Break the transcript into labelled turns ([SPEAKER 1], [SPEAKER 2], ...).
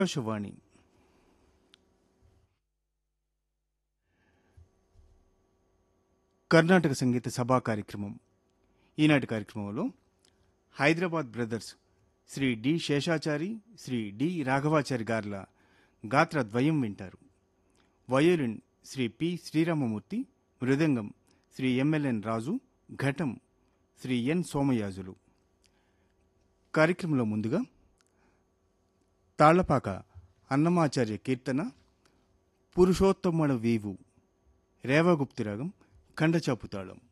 [SPEAKER 1] ఆకాశవాణి కర్ణాటక సంగీత సభా కార్యక్రమం ఈనాటి కార్యక్రమంలో Hyderabad brothers Shri D Seshachari Shri D Raghavachari గార్ల గాత్ర ద్వయం వింటారు వయోలిన్ శ్రీ పి శ్రీరామమూర్తి మృదంగం శ్రీ ఎంఎల్ఎన్ రాజు ఘటం శ్రీ ఎన్ సోమయాజులు కార్యక్రమంలో ముందుగా తాళ్లపాక అన్నమాచార్య కీర్తన పురుషోత్తమణ వీవు రేవగుప్తి రాగం ఖండచాపు తాళం